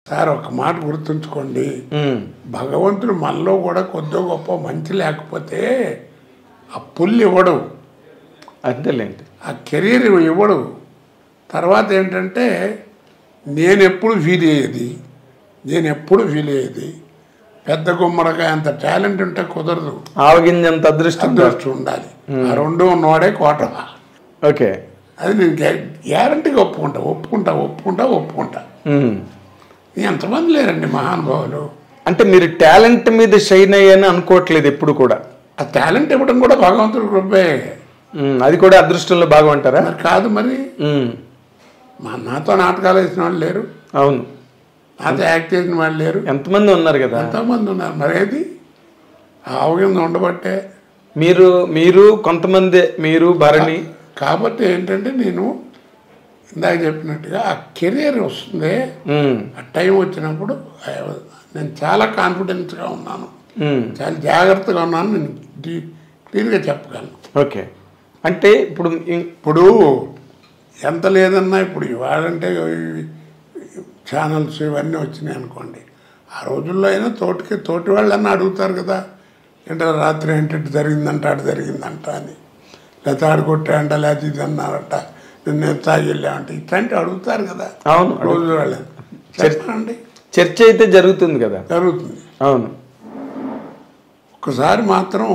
Sir ఒక మాట గుర్తుంచుకోండి ఉమ్, భగవంతుడు మనలో కూడా కొద్దో గొప్ప మంచి లేకపోతే ఆ పుల్లు ఇవ్వడు అంతేలేండి ఆ కెరీర్ ఇవ్వడు తర్వాత ఏంటంటే నేను ఎప్పుడు ఫీల్ అయ్యేది నేను ఎప్పుడు ఫీల్ అయ్యేది పెద్ద గుమ్మరకాయ అంత టాలెంట్ ఉంటే కుదరదు ఆవగింజంత అదృష్టం అదృష్టం ఉండాలి ఆ రెండు ఉన్నవాడే కోట ఓకే అది నేను గ్యారంటీగా ఒప్పుకుంటా ఒప్పుకుంటా ఒప్పుకుంటా ఒప్పుకుంటా ఉమ్. ఎంతమంది లేరండి మహానుభావులు అంటే మీరు టాలెంట్ మీద షైన్ అయ్యని అనుకోవట్లేదు ఎప్పుడు కూడా ఆ టాలెంట్ ఇవ్వడం కూడా భగవంతుడి కృపే ఉమ్, అది కూడా అదృష్టంలో భాగం అంటారా మరి కాదు మరి ఉమ్, మా నాతో నాటకాలు వేసిన వాళ్ళు లేరు అవును నాతో యాక్ట్ చేసిన వాళ్ళు లేరు ఎంతమంది ఉన్నారు కదా ఎంతోమంది ఉన్నారు మరి ఏది ఆ అవగాహన ఉండబట్టే మీరు మీరు కొంతమంది మీరు భరణి కాబట్టి ఏంటంటే నేను ఇందాక చెప్పినట్టుగా ఆ కెరీర్ వస్తుంది ఉమ్, ఆ టైం వచ్చినప్పుడు I- నేను చాలా కాన్ఫిడెన్స్గా ఉన్నాను ఉమ్, చాలా జాగ్రత్తగా ఉన్నాను నేను డీ- క్లియర్గా చెప్పగలను ఓకే అంటే ఇప్పుడు ఇం- ఇప్పుడు ఎంత లేదన్నా ఇప్పుడు ఇవాళంటే ఛానల్స్ ఇవన్నీ వచ్చినాయి అనుకోండి ఆ రోజుల్లో అయినా తోటికి తోటి వాళ్ళన్నా అడుగుతారు కదా అంటే రాత్రి ఏంటంటే జరిగిందంట అటు జరిగిందంట అని లేకపోతే ఆడు కొట్టాయంట లేకపోతే ఇది అన్నారట నిన్న తాగి వెళ్ళామంట ఇట్లాంటివి అడుగుతారు కదా అవును రోజు వాళ్ళు చెప్పండి చర్చ అయితే జరుగుతుంది కదా జరుగుతుంది అవును ఒకసారి మాత్రం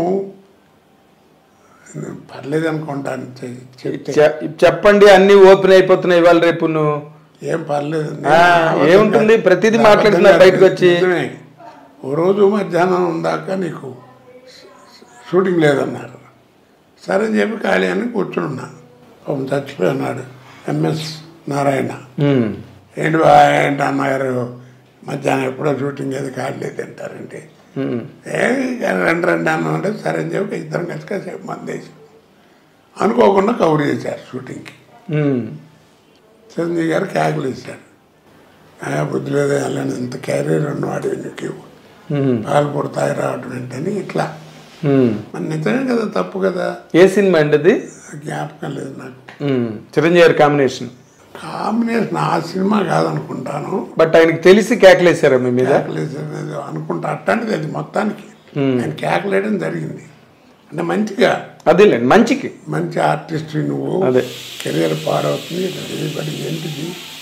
నేను పర్లేదు అనుకుంటాను చె- చెప్తే చె- చెప్పండి అన్ని ఓపెన్ అయిపోతున్నాయి ఇవాళ రేపు నువ్వు ఏం పర్లేదు ఆ, ఏముంటుంది? ప్రతిదీ మాట్లాడుతున్నారు బయటకు వచ్చి. నిజమే. ఓ రోజు మధ్యాహ్నం దాకా నీకు షూటింగ్ లేదన్నారు సరే అని చెప్పి ఖాళీ అని కూర్చున్నా పాపం చచ్చిపోయినాడు ఎంఎస్ నారాయణ ఉమ్, ఏంటి బా ఏంటి అన్నగారు మధ్యాహ్నం ఎప్పుడో షూటింగ్ ఏది ఖాళీ లేదు అంటారంటే ఉమ్, ఏ రెండు రెండు అన్నామంటే సరే అని చెప్పి ఇద్దరం కలిసి కాసేపు మందేసి అనుకోకుండా కవర్ చేశారు షూటింగ్కి ఉమ్, చిరంజీవి గారు క్యాకులు ఇచ్చారు ఆ బుద్ధి లేదు వెళ్ళని ఇంత క్యారియర్ ఉన్నవాడు నీకు ఇవ్వు. ఉమ్, పాలు పుడతాయి రావడం ఏంటని ఇట్లా ఉమ్. మరి నిజమే కదా తప్పు కదా ఏ సినిమా అండి అది జ్ఞాపకం లేదు నాకు ఉమ్, చిరంజీవి గారి కాంబినేషన్ కాంబినేషన్ ఆ సినిమా కాదనుకుంటాను బట్ ఆయనకి తెలిసి కేకలేసారా మీ మీద క్యాకులేషన్ ఏదో అనుకుంటా అట్లాంటిది అది మొత్తానికి ఆయన క్యాకులేయడం జరిగింది అంటే మంచిగా అదేలేండి మంచికి మంచి ఆర్టిస్ట్ నువ్వు అదే. కెరీర్ పాడవుతుంది బడి ఏంటిది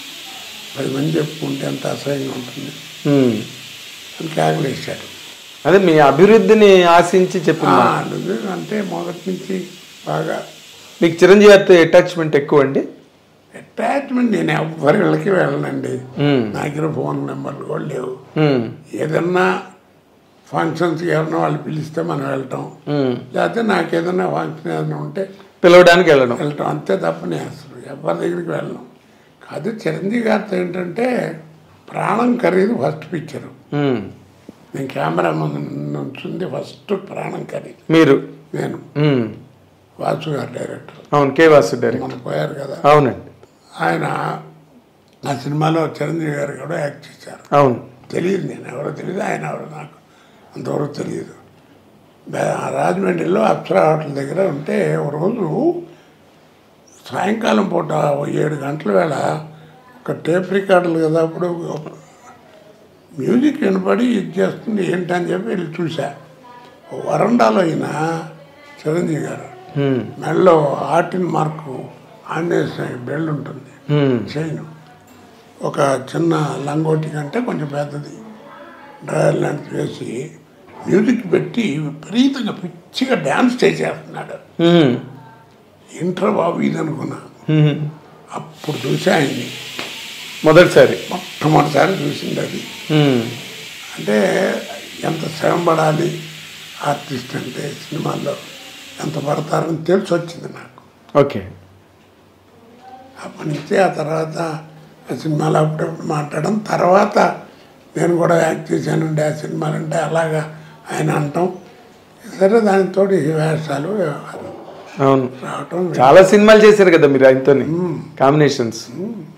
పది మంది చెప్పుకుంటే ఎంత అసహ్యంగా ఉంటుంది ఉమ్. అని క్యాకులేశాడు అదే మీ అభివృద్ధిని ఆశించి చెప్పిన ఆ, మాట. నిజం అంటే మొదటి నుంచి బాగా మీకు చిరంజీవి గారితో అటాచ్మెంట్ ఎక్కువ అండి అటాచ్మెంట్ నేను ఎవ్వరి వెళ్ళకి వెళ్ళనండి ఉమ్, నా దగ్గర ఫోన్ నెంబర్లు కూడా లేవు ఉమ్, ఏదన్నా ఫంక్షన్స్కి ఎవరన్నా వాళ్ళు పిలిస్తే మనం వెళ్ళటం ఉమ్. లేకపోతే నాకు ఏదైనా ఫంక్షన్ ఏదైనా ఉంటే పిలవడానికి వెళ్ళడం వెళ్ళటం అంతే తప్ప నేను అసలు ఎవరి దగ్గరికి వెళ్ళను కాదు చిరంజీవి గారితో ఏంటంటే ప్రాణం ఖరీదు ఫస్ట్ పిక్చరు ఉమ్. నేను కెమెరా ముందు నుంచింది ఫస్ట్ ప్రాణం ఖరీదు మీరు నేను ఉమ్. వాసు గారు డైరెక్టర్ అవును కే వాసు డైరెక్టర్ మనం పోయారు కదా అవునండి ఆయన ఆ సినిమాలో చిరంజీవి గారు కూడా యాక్ట్ చేశారు అవును తెలియదు నేను ఎవరో తెలియదు ఆయన ఎవరో నాకు అంతవరకు తెలియదు బే- రాజమండ్రిలో అప్సరా హోటల్ దగ్గర ఉంటే ఒక రోజు సాయంకాలం పూట ఓ ఏడు గంటల వేళ ఒక టేప్ రికార్డులు కదా అప్పుడు మ్యూజిక్ వినపడి ఇది చేస్తుంది ఏంటని చెప్పి వెళ్ళి చూసా ఓ వరండాలో అయిన చిరంజీవి గారు ఉమ్, మెడలో ఆర్టిన్ మార్కు ఆంజనేయ స్వామి బెల్ట్ ఉంటుంది ఉమ్, చైన్ ఒక చిన్న లంగోటి కంటే కొంచెం పెద్దది డ్రైవర్ లాంటిది వేసి మ్యూజిక్ పెట్టి విపరీతంగా పిచ్చిగా డ్యాన్స్ చేసేస్తున్నాడు ఉమ్, ఇంటర్ బాబు ఇది అనుకున్నా ఉమ్. అప్పుడు చూసా ఆయన్ని మొదటిసారి మొట్టమొదటిసారి చూసింది అది ఉమ్, అంటే ఎంత శ్రమ పడాలి ఆర్టిస్ట్ అంటే సినిమాల్లో ఎంత పడతారని తెలిసి వచ్చింది నాకు ఓకే అప్పటి నుంచి ఆ తర్వాత ఆ సినిమాలో అప్పుడప్పుడు మాట్లాడడం తర్వాత నేను కూడా యాక్ట్ చేశానండి ఆ సినిమాలు అంటే అలాగా ఆయన అంటాం సరే దానితో వేషాలు వ్యవహారం అవును రావటం చాలా సినిమాలు చేశారు కదా మీరు ఆయనతోని కాంబినేషన్స్ ఉమ్.